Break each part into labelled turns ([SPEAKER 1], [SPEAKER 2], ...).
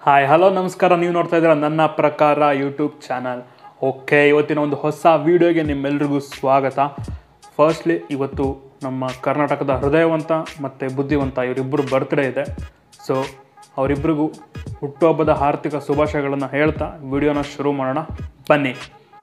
[SPEAKER 1] hi hello ನಮಸ್ಕಾರ ನೀವು ನೋಡ್ತಾ ಇದ್ದೀರಾ ನನ್ನ ಪ್ರಕಾರ ಯೂಟ್ಯೂಬ್ ಚಾನಲ್ ಓಕೆ ಇವತ್ತಿನ ಒಂದು ಹೊಸ ವಿಡಿಯೋಗೆ ನಿಮ್ಮೆಲ್ರಿಗೂ ಸ್ವಾಗತ ಫಸ್ಟ್ಲಿ ಇವತ್ತು ನಮ್ಮ ಕರ್ನಾಟಕದ ಹೃದಯವಂತ ಮತ್ತು ಬುದ್ಧಿವಂತ ಇವರಿಬ್ಬರು ಬರ್ತ್ಡೇ ಇದೆ ಸೊ ಅವರಿಬ್ಬರಿಗೂ ಹುಟ್ಟುಹಬ್ಬದ ಆರ್ಥಿಕ ಶುಭಾಶಯಗಳನ್ನು ಹೇಳ್ತಾ ವಿಡಿಯೋನ ಶುರು ಮಾಡೋಣ ಬನ್ನಿ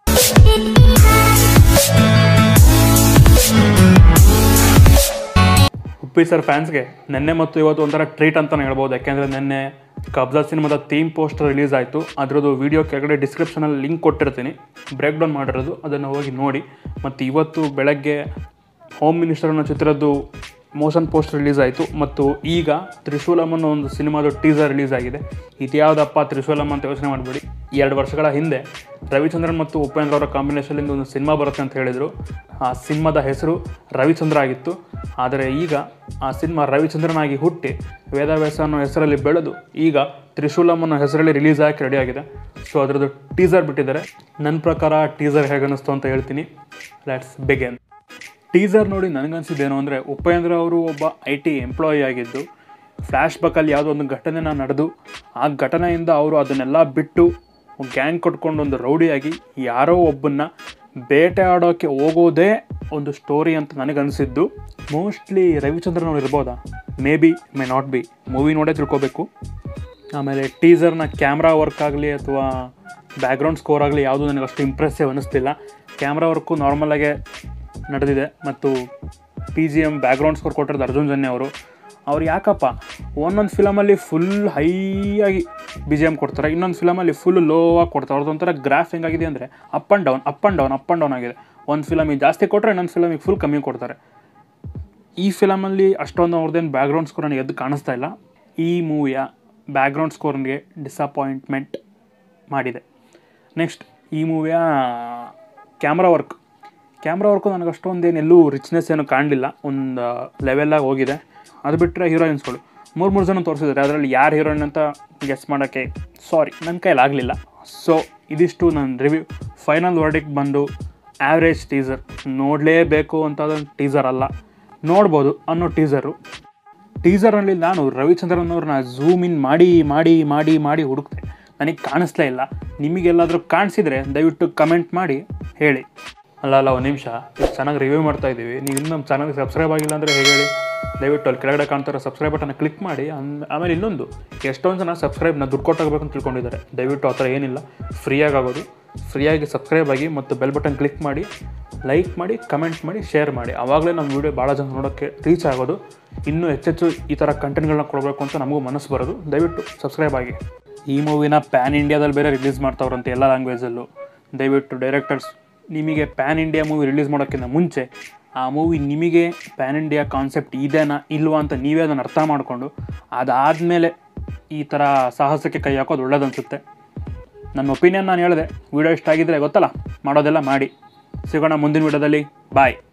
[SPEAKER 1] ಉಪ್ಪಿ ಸರ್ ಫ್ಯಾನ್ಸ್ಗೆ ನಿನ್ನೆ ಮತ್ತು ಇವತ್ತು ಒಂಥರ ಟ್ರೀಟ್ ಅಂತಲೇ ಹೇಳ್ಬೋದು ಯಾಕೆಂದರೆ ನಿನ್ನೆ ಕಬ್ಜಾ ಸಿನಿಮಾದ ಥೀಮ್ ಪೋಸ್ಟರ್ ರಿಲೀಸ್ ಆಯಿತು ಅದರದ್ದು ವಿಡಿಯೋ ಕೆಳಗಡೆ ಡಿಸ್ಕ್ರಿಪ್ಷನಲ್ಲಿ ಲಿಂಕ್ ಕೊಟ್ಟಿರ್ತೀನಿ ಬ್ರೇಕ್ ಡೌನ್ ಮಾಡಿರೋದು ಅದನ್ನು ಹೋಗಿ ನೋಡಿ ಮತ್ತು ಇವತ್ತು ಬೆಳಗ್ಗೆ ಹೋಮ್ ಮಿನಿಸ್ಟರ್ ಅನ್ನೋ ಚಿತ್ರದ್ದು ಮೋಷನ್ ಪೋಸ್ಟ್ ರಿಲೀಸ್ ಆಯಿತು ಮತ್ತು ಈಗ ತ್ರಿಶೂಲಂ ಅನ್ನೋ ಒಂದು ಸಿನಿಮಾದ ಟೀಸರ್ ರಿಲೀಸ್ ಆಗಿದೆ ಇದ್ಯಾವುದಪ್ಪ ತ್ರಿಶೂಲಂ ಅಂತ ಯೋಚನೆ ಮಾಡಬೇಡಿ ಎರಡು ವರ್ಷಗಳ ಹಿಂದೆ ರವಿಚಂದ್ರನ್ ಮತ್ತು ಉಪೇಂದ್ರ ಅವರ ಕಾಂಬಿನೇಷನ್ಲಿಂದ ಒಂದು ಸಿನಿಮಾ ಬರುತ್ತೆ ಅಂತ ಹೇಳಿದರು ಆ ಸಿನಿಮಾದ ಹೆಸರು ರವಿಚಂದ್ರ ಆಗಿತ್ತು ಆದರೆ ಈಗ ಆ ಸಿನಿಮಾ ರವಿಚಂದ್ರನಾಗಿ ಹುಟ್ಟಿ ವೇದವ್ಯಾಸ ಅನ್ನೋ ಹೆಸರಲ್ಲಿ ಬೆಳೆದು ಈಗ ತ್ರಿಶೂಲಂ ಅನ್ನೋ ಹೆಸರಲ್ಲಿ ರಿಲೀಸ್ ಆಗಿ ರೆಡಿ ಆಗಿದೆ ಸೊ ಅದರದ್ದು ಟೀಸರ್ ಬಿಟ್ಟಿದ್ದಾರೆ ನನ್ನ ಪ್ರಕಾರ ಟೀಸರ್ ಹೇಗೆ ಅನ್ನಿಸ್ತು ಅಂತ ಹೇಳ್ತೀನಿ ಲೆಟ್ಸ್ ಬಿಗೆನ್ ಟೀಸರ್ ನೋಡಿ ನನಗನ್ಸಿದ್ದೇನು ಅಂದರೆ ಉಪೇಂದ್ರ ಅವರು ಒಬ್ಬ ಐ ಟಿ ಎಂಪ್ಲಾಯಿ ಆಗಿದ್ದು ಫ್ಲ್ಯಾಶ್ ಬ್ಯಾಕಲ್ಲಿ ಯಾವುದೋ ಒಂದು ಘಟನೆನ ನಡೆದು ಆ ಘಟನೆಯಿಂದ ಅವರು ಅದನ್ನೆಲ್ಲ ಬಿಟ್ಟು ಗ್ಯಾಂಗ್ ಕಟ್ಕೊಂಡು ಒಂದು ರೌಡಿಯಾಗಿ ಯಾರೋ ಒಬ್ಬನ್ನ ಬೇಟೆ ಆಡೋಕ್ಕೆ ಹೋಗೋದೇ ಒಂದು ಸ್ಟೋರಿ ಅಂತ ನನಗನ್ಸಿದ್ದು ಮೋಸ್ಟ್ಲಿ ರವಿಚಂದ್ರನ್ ಅವ್ರು ಇರ್ಬೋದಾ maybe may not be movie ನೋಡೇ ತಿಳ್ಕೊಬೇಕು ಆಮೇಲೆ ಟೀಸರ್ನ ಕ್ಯಾಮ್ರಾ ವರ್ಕ್ ಆಗಲಿ ಅಥವಾ ಬ್ಯಾಕ್ಗ್ರೌಂಡ್ ಸ್ಕೋರ್ ಆಗಲಿ ಯಾವುದು ನನಗೆ ಅಷ್ಟು ಇಂಪ್ರೆಸ್ಸಿವ್ ಅನ್ನಿಸ್ತಿಲ್ಲ ಕ್ಯಾಮ್ರಾ ವರ್ಕು ನಾರ್ಮಲಾಗೆ ನಡೆದಿದೆ ಮತ್ತು B G M background score ಕೊಟ್ಟಿರೋದು ಅರ್ಜುನ್ ಜನ್ಯ ಅವರು ಅವ್ರು ಯಾಕಪ್ಪ ಒಂದೊಂದು ಫಿಲಮಲ್ಲಿ ಫುಲ್ ಹೈಯಾಗಿ ಬಿ ಜಿ ಎಮ್ ಕೊಡ್ತಾರೆ ಇನ್ನೊಂದು ಫಿಲಮಲ್ಲಿ ಫುಲ್ ಲೋ ಆಗಿ ಕೊಡ್ತಾರೆ ಅವ್ರದ್ದು ಒಂಥರ ಗ್ರಾಫ್ ಹೆಂಗಾಗಿದೆ ಅಂದರೆ up and down up and down up and down ಆಗಿದೆ ಒಂದು ಫಿಲಮಿಗೆ ಜಾಸ್ತಿ ಕೊಟ್ಟರೆ ಇನ್ನೊಂದು ಫಿಲಮಿಗೆ ಫುಲ್ ಕಮ್ಮಿ ಕೊಡ್ತಾರೆ ಈ ಫಿಲಮಲ್ಲಿ ಅಷ್ಟೊಂದು ಅವ್ರದ್ದೇನು ಬ್ಯಾಕ್ಗ್ರೌಂಡ್ ಸ್ಕೋರ್ ನನಗೆ ಎದ್ದು ಕಾಣಿಸ್ತಾ ಇಲ್ಲ ಈ ಮೂವಿಯ ಬ್ಯಾಕ್ಗ್ರೌಂಡ್ ಸ್ಕೋರ್ಗೆ ಡಿಸಪಾಯಿಂಟ್ಮೆಂಟ್ ಮಾಡಿದೆ ನೆಕ್ಸ್ಟ್ ಈ ಮೂವಿಯ ಕ್ಯಾಮ್ರಾ ವರ್ಕ್ ಕ್ಯಾಮ್ರಾ ವರ್ಕು ನನಗೆ ಅಷ್ಟೊಂದೇನು ಎಲ್ಲೂ ರಿಚ್ನೆಸ್ ಏನು ಕಾಣಲಿಲ್ಲ ಒಂದು ಲೆವೆಲ್ಲಾಗಿ ಹೋಗಿದೆ ಅದು ಬಿಟ್ಟರೆ ಹೀರೋಯಿನ್ಸ್ಗಳು ಮೂರು ಮೂರು ಜನ ತೋರಿಸಿದ್ದಾರೆ ಅದರಲ್ಲಿ ಯಾರು ಹೀರೋಯಿನ್ ಅಂತ ಗೆಸ್ ಮಾಡೋಕ್ಕೆ ಸಾರಿ ನನ್ನ ಕೈಲಿ ಆಗಲಿಲ್ಲ ಸೊ ಇದಿಷ್ಟು ನನ್ನ ರಿವ್ಯೂ ಫೈನಲ್ ವರ್ಡಿಗೆ ಬಂದು ಆ್ಯಾವ್ರೇಜ್ ಟೀಸರ್ ನೋಡಲೇಬೇಕು ಅಂತ ಅದೊಂದು ಟೀಸರ್ ಅಲ್ಲ ನೋಡ್ಬೋದು ಅನ್ನೋ ಟೀಸರು ಟೀಸರ್ನಲ್ಲಿ ನಾನು ರವಿಚಂದ್ರನ್ ಅವ್ರನ್ನ ಝೂಮ್ ಇನ್ ಮಾಡಿ ಮಾಡಿ ಮಾಡಿ ಮಾಡಿ ಹುಡುಕ್ತೆ ನನಗೆ ಕಾಣಿಸ್ಲೇ ಇಲ್ಲ ನಿಮಗೆಲ್ಲಾದರೂ ಕಾಣಿಸಿದರೆ ದಯವಿಟ್ಟು ಕಮೆಂಟ್ ಮಾಡಿ ಹೇಳಿ ಅಲ್ಲ ಅಲ್ಲ ಒಂದು ನಿಮಿಷ ಇಷ್ಟು ಚೆನ್ನಾಗಿ ರಿವ್ಯೂ ಮಾಡ್ತಾ ಇದ್ದೀವಿ ನೀವು ಇನ್ನೂ ನಮ್ಮ ಚಾನಲ್ಗೆ ಸಬ್ಸ್ಕ್ರೈಬ್ ಆಗಿಲ್ಲ ಅಂದರೆ ಹೇಗೆ ಹೇಳಿ ದಯವಿಟ್ಟು ಅಲ್ಲಿ ಕೆಳಗಡೆ ಕಾಣ್ತಾರೋ ಸಬ್ಸ್ಕ್ರೈಬ್ ಬಟನ್ನ ಕ್ಲಿಕ್ ಮಾಡಿ ಅನ್- ಆಮೇಲೆ ಇನ್ನೊಂದು ಎಷ್ಟೊಂದು ಜನ ಸಬ್ಸ್ಕ್ರೈಬ್ನ ದುಡ್ಡು ಕೊಟ್ಟಾಗಬೇಕು ಅಂತ ತಿಳ್ಕೊಂಡಿದ್ದಾರೆ ದಯವಿಟ್ಟು ಆ ಥರ ಏನಿಲ್ಲ ಫ್ರೀಯಾಗಿ ಆಗೋದು ಫ್ರೀಯಾಗಿ ಸಬ್ಸ್ಕ್ರೈಬ್ ಆಗಿ ಮತ್ತು ಬೆಲ್ ಬಟನ್ ಕ್ಲಿಕ್ ಮಾಡಿ ಲೈಕ್ ಮಾಡಿ ಕಮೆಂಟ್ ಮಾಡಿ ಶೇರ್ ಮಾಡಿ ಆವಾಗಲೇ ನಮ್ಮ ವೀಡಿಯೋ ಭಾಳ ಜನ ನೋಡೋಕ್ಕೆ ರೀಚ್ ಆಗೋದು ಇನ್ನೂ ಹೆಚ್ಚೆಚ್ಚು ಈ ಥರ ಕಂಟೆಂಟ್ಗಳನ್ನ ಕೊಡಬೇಕು ಅಂತ ನಮಗೂ ಮನಸ್ಸು ಬರೋದು ದಯವಿಟ್ಟು ಸಬ್ಸ್ಕ್ರೈಬ್ ಆಗಿ ಈ ಮೂವಿನ ಪ್ಯಾನ್ ಇಂಡಿಯಾದಲ್ಲಿ ಬೇರೆ ರಿಲೀಸ್ ಮಾಡ್ತಾವ್ರಂತೆ ಎಲ್ಲ ಲ್ಯಾಂಗ್ವೇಜಲ್ಲೂ ದಯವಿಟ್ಟು ಡೈರೆಕ್ಟರ್ಸ್ ನಿಮಗೆ ಪ್ಯಾನ್ ಇಂಡಿಯಾ ಮೂವಿ ರಿಲೀಸ್ ಮಾಡೋಕ್ಕಿಂತ ಮುಂಚೆ ಆ ಮೂವಿ ನಿಮಗೆ ಪ್ಯಾನ್ ಇಂಡಿಯಾ ಕಾನ್ಸೆಪ್ಟ್ ಇದೆನಾ ಇಲ್ವಾ ಅಂತ ನೀವೇ ಅದನ್ನು ಅರ್ಥ ಮಾಡಿಕೊಂಡು ಅದಾದಮೇಲೆ ಈ ಥರ ಸಾಹಸಕ್ಕೆ ಕೈ ಹಾಕೋದು ಒಳ್ಳೇದನ್ಸುತ್ತೆ ನನ್ನ ಒಪಿನಿಯನ್ ನಾನು ಹೇಳಿದೆ ವಿಡಿಯೋ ಇಷ್ಟ ಆಗಿದ್ದರೆ ಗೊತ್ತಲ್ಲ ಮಾಡೋದೆಲ್ಲ ಮಾಡಿ ಸಿಗೋಣ ಮುಂದಿನ ವಿಡಿಯೋದಲ್ಲಿ ಬಾಯ್